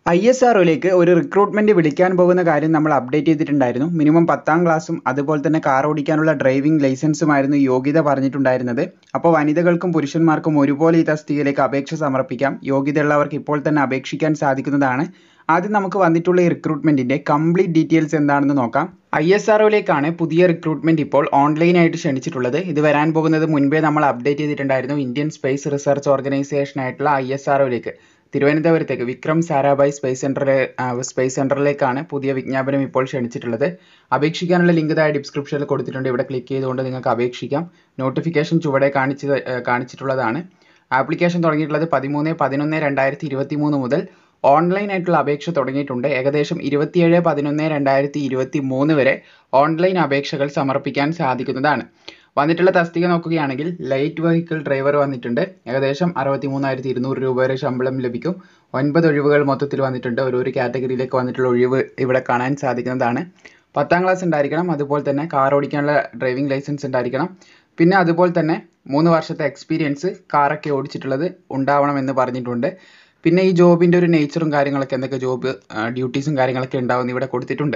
I S R ഒരു recruitment വിളിക്കാൻ പോകുന്ന കാര്യം നമ്മൾ അപ്ഡേറ്റ് ചെയ്തിട്ടുണ്ടായിരുന്നു മിനിമം പത്താം ക്ലാസ്സും അതുപോലെ തന്നെ കാർ ഓടിക്കാനുള്ള ഡ്രൈവിംഗ് ലൈസൻസുമായിരുന്നു യോഗ്യത പറഞ്ഞിട്ടുണ്ടായിരുന്നത് അപ്പോൾ വനിതകൾക്കും പുരുഷന്മാർക്കും ഒരുപോലെ ഈ തസ്തികയിലേക്ക് അപേക്ഷ സമർപ്പിക്കാം യോഗ്യതയുള്ളവർക്ക് ഇപ്പോൾ തന്നെ അപേക്ഷിക്കാൻ സാധിക്കുന്നതാണ് ആദ്യം നമുക്ക് വന്നിട്ടുള്ള ഈ റിക്രൂട്ട്മെന്റിന്റെ കംപ്ലീറ്റ് ഡീറ്റെയിൽസ് എന്താണെന്ന് നോക്കാം ഐ എസ് ആർ പുതിയ റിക്രൂട്ട്മെന്റ് ഇപ്പോൾ ഓൺലൈനായിട്ട് ക്ഷണിച്ചിട്ടുള്ളത് ഇത് വരാൻ പോകുന്നത് മുൻപേ നമ്മൾ അപ്ഡേറ്റ് ചെയ്തിട്ടുണ്ടായിരുന്നു ഇന്ത്യൻ സ്പേസ് റിസർച്ച് ഓർഗനൈസേഷൻ ആയിട്ടുള്ള ഐ എസ് ആർ തിരുവനന്തപുരത്തേക്ക് വിക്രം സാരാഭായ് സ്പേസ് സെന്ററിലെ സ്പേസ് സെന്ററിലേക്കാണ് പുതിയ വിജ്ഞാപനം ഇപ്പോൾ ക്ഷണിച്ചിട്ടുള്ളത് അപേക്ഷിക്കാനുള്ള ലിങ്ക് താഴെ ഡിസ്ക്രിപ്ഷനിൽ കൊടുത്തിട്ടുണ്ട് ഇവിടെ ക്ലിക്ക് ചെയ്തുകൊണ്ട് നിങ്ങൾക്ക് അപേക്ഷിക്കാം നോട്ടിഫിക്കേഷൻ ചുവടെ കാണിച്ചത് കാണിച്ചിട്ടുള്ളതാണ് ആപ്ലിക്കേഷൻ തുടങ്ങിയിട്ടുള്ളത് പതിമൂന്ന് പതിനൊന്ന് രണ്ടായിരത്തി ഇരുപത്തി മൂന്ന് മുതൽ ഓൺലൈൻ ആയിട്ടുള്ള അപേക്ഷ തുടങ്ങിയിട്ടുണ്ട് ഏകദേശം ഇരുപത്തിയേഴ് പതിനൊന്ന് രണ്ടായിരത്തി ഇരുപത്തി മൂന്ന് വരെ ഓൺലൈൻ അപേക്ഷകൾ സമർപ്പിക്കാൻ സാധിക്കുന്നതാണ് വന്നിട്ടുള്ള തസ്തിക നോക്കുകയാണെങ്കിൽ ലൈറ്റ് വെഹിക്കിൾ ഡ്രൈവർ വന്നിട്ടുണ്ട് ഏകദേശം അറുപത്തി മൂന്നായിരത്തി ഇരുന്നൂറ് രൂപ വരെ ശമ്പളം ലഭിക്കും ഒൻപത് ഒഴിവുകൾ മൊത്തത്തിൽ വന്നിട്ടുണ്ട് ഓരോരോ കാറ്റഗറിയിലേക്ക് വന്നിട്ടുള്ള ഒഴിവ് ഇവിടെ കാണാൻ സാധിക്കുന്നതാണ് പത്താം ക്ലാസ് ഉണ്ടായിരിക്കണം അതുപോലെ തന്നെ കാർ ഓടിക്കാനുള്ള ഡ്രൈവിംഗ് ലൈസൻസ് ഉണ്ടായിരിക്കണം പിന്നെ അതുപോലെ തന്നെ മൂന്ന് വർഷത്തെ എക്സ്പീരിയൻസ് കാറൊക്കെ ഓടിച്ചിട്ടുള്ളത് ഉണ്ടാവണം എന്ന് പറഞ്ഞിട്ടുണ്ട് പിന്നെ ഈ ജോബിൻ്റെ ഒരു നേച്ചറും കാര്യങ്ങളൊക്കെ എന്തൊക്കെ ജോബ് ഡ്യൂട്ടീസും കാര്യങ്ങളൊക്കെ ഉണ്ടാവും ഇവിടെ കൊടുത്തിട്ടുണ്ട്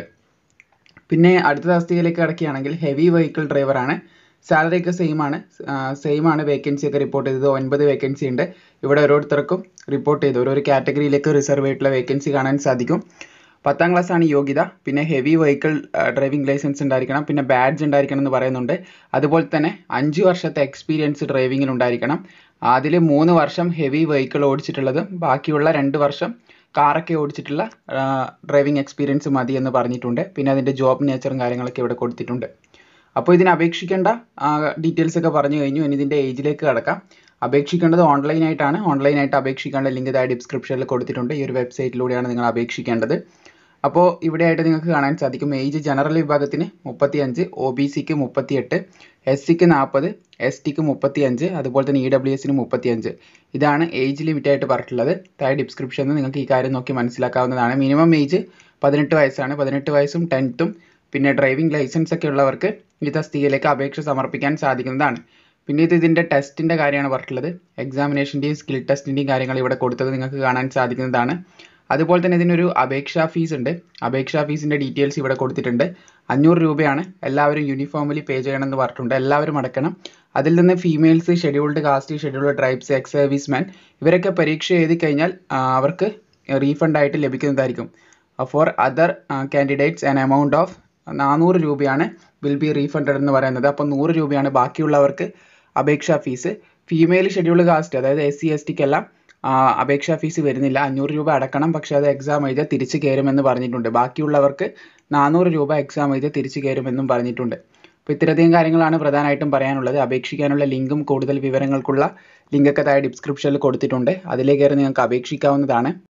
പിന്നെ അടുത്ത തസ്തികയിലേക്ക് കിടക്കുകയാണെങ്കിൽ ഹെവി വെഹിക്കിൾ ഡ്രൈവറാണ് സാലറി ഒക്കെ സെയിം ആണ് സെയിം ആണ് വേക്കൻസി ഒക്കെ റിപ്പോർട്ട് ചെയ്തത് ഒൻപത് വേക്കൻസി ഉണ്ട് ഇവിടെ ഓരോരുത്തർക്കും റിപ്പോർട്ട് ചെയ്ത് ഓരോ കാറ്റഗറിയിലേക്ക് റിസർവ് ആയിട്ടുള്ള വേക്കൻസി കാണാൻ സാധിക്കും പത്താം ക്ലാസ് ആണ് യോഗ്യത പിന്നെ ഹെവി വെഹിക്കിൾ ഡ്രൈവിംഗ് ലൈസൻസ് ഉണ്ടായിരിക്കണം പിന്നെ ബാഡ്ജ് ഉണ്ടായിരിക്കണം എന്ന് പറയുന്നുണ്ട് അതുപോലെ തന്നെ അഞ്ച് വർഷത്തെ എക്സ്പീരിയൻസ് ഡ്രൈവിങ്ങിൽ ഉണ്ടായിരിക്കണം അതിൽ മൂന്ന് വർഷം ഹെവി വെഹിക്കിൾ ഓടിച്ചിട്ടുള്ളതും ബാക്കിയുള്ള രണ്ട് വർഷം കാറൊക്കെ ഓടിച്ചിട്ടുള്ള ഡ്രൈവിംഗ് എക്സ്പീരിയൻസ് മതി എന്ന് പറഞ്ഞിട്ടുണ്ട് പിന്നെ അതിൻ്റെ ജോബ് നേച്ചറും കാര്യങ്ങളൊക്കെ ഇവിടെ കൊടുത്തിട്ടുണ്ട് അപ്പോൾ ഇതിന് അപേക്ഷിക്കേണ്ട ഡീറ്റെയിൽസ് ഒക്കെ പറഞ്ഞു കഴിഞ്ഞു ഇനി ഇതിൻ്റെ ഏജിലേക്ക് കടക്കാം അപേക്ഷിക്കേണ്ടത് ഓൺലൈനായിട്ടാണ് ഓൺലൈനായിട്ട് അപേക്ഷിക്കേണ്ട ലിങ്ക് താഴെ ഡിസ്ക്രിപ്ഷനിൽ കൊടുത്തിട്ടുണ്ട് ഈ ഒരു വെബ്സൈറ്റിലൂടെയാണ് നിങ്ങൾ അപേക്ഷിക്കേണ്ടത് അപ്പോൾ ഇവിടെയായിട്ട് നിങ്ങൾക്ക് കാണാൻ സാധിക്കും ഏജ് ജനറൽ വിഭാഗത്തിന് മുപ്പത്തി അഞ്ച് ഒ ബി സിക്ക് മുപ്പത്തി എട്ട് എസ് സിക്ക് നാൽപ്പത് എസ് ടിക്ക് മുപ്പത്തി അഞ്ച് അതുപോലെ തന്നെ ഇ ഡബ്ല്യു എസിന് മുപ്പത്തി അഞ്ച് ഇതാണ് ഏജ് ലിമിറ്റ് ആയിട്ട് പറഞ്ഞിട്ടുള്ളത് താഴെ ഡിസ്ക്രിപ്ഷനിൽ നിങ്ങൾക്ക് ഈ കാര്യം നോക്കി മനസ്സിലാക്കാവുന്നതാണ് മിനിമം ഏജ് പതിനെട്ട് വയസ്സാണ് പതിനെട്ട് വയസ്സും ടെൻത്തും പിന്നെ ഡ്രൈവിംഗ് ലൈസൻസ് ഒക്കെ ഉള്ളവർക്ക് ഈ തസ്തികയിലേക്ക് അപേക്ഷ സമർപ്പിക്കാൻ സാധിക്കുന്നതാണ് പിന്നെ ഇത് ഇതിൻ്റെ ടെസ്റ്റിൻ്റെ കാര്യമാണ് പറഞ്ഞിട്ടുള്ളത് എക്സാമിനേഷൻ്റെയും സ്കിൽ ടെസ്റ്റിൻ്റെയും കാര്യങ്ങൾ ഇവിടെ കൊടുത്തത് നിങ്ങൾക്ക് കാണാൻ സാധിക്കുന്നതാണ് അതുപോലെ തന്നെ ഇതിനൊരു അപേക്ഷാ ഫീസ് ഉണ്ട് അപേക്ഷാ ഫീസിൻ്റെ ഡീറ്റെയിൽസ് ഇവിടെ കൊടുത്തിട്ടുണ്ട് അഞ്ഞൂറ് രൂപയാണ് എല്ലാവരും യൂണിഫോമിലി പേ ചെയ്യണമെന്ന് പറഞ്ഞിട്ടുണ്ട് എല്ലാവരും അടക്കണം അതിൽ നിന്ന് females scheduled caste scheduled tribes ex service man ഇവരൊക്കെ പരീക്ഷ എഴുതി കഴിഞ്ഞാൽ അവർക്ക് റീഫണ്ട് ആയിട്ട് ലഭിക്കുന്നതായിരിക്കും for other candidates an amount of നാനൂറ് രൂപയാണ് വിൽ ബി റീഫണ്ടഡ് എന്ന് പറയുന്നത് അപ്പോൾ നൂറ് രൂപയാണ് ബാക്കിയുള്ളവർക്ക് അപേക്ഷാ ഫീസ് ഫീമെയിൽ ഷെഡ്യൂൾഡ് കാസ്റ്റ് അതായത് എസ് സി എസ് ടിക്കെല്ലാം അപേക്ഷാ ഫീസ് വരുന്നില്ല അഞ്ഞൂറ് രൂപ അടക്കണം പക്ഷേ അത് എക്സാം എഴുതിയാൽ തിരിച്ചു കയറുമെന്ന് പറഞ്ഞിട്ടുണ്ട് ബാക്കിയുള്ളവർക്ക് നാനൂറ് രൂപ എക്സാം എഴുതിയാൽ തിരിച്ചു കയറുമെന്നും പറഞ്ഞിട്ടുണ്ട് അപ്പോൾ ഇത്രയധികം കാര്യങ്ങളാണ് പ്രധാനമായിട്ടും പറയാനുള്ളത് അപേക്ഷിക്കാനുള്ള ലിങ്കും കൂടുതൽ വിവരങ്ങൾക്കുള്ള ലിങ്കൊക്കെ താഴെ ഡിസ്ക്രിപ്ഷനിൽ കൊടുത്തിട്ടുണ്ട് അതിലേക്ക് കയറി നിങ്ങൾക്ക് അപേക്ഷിക്കാവുന്നതാണ്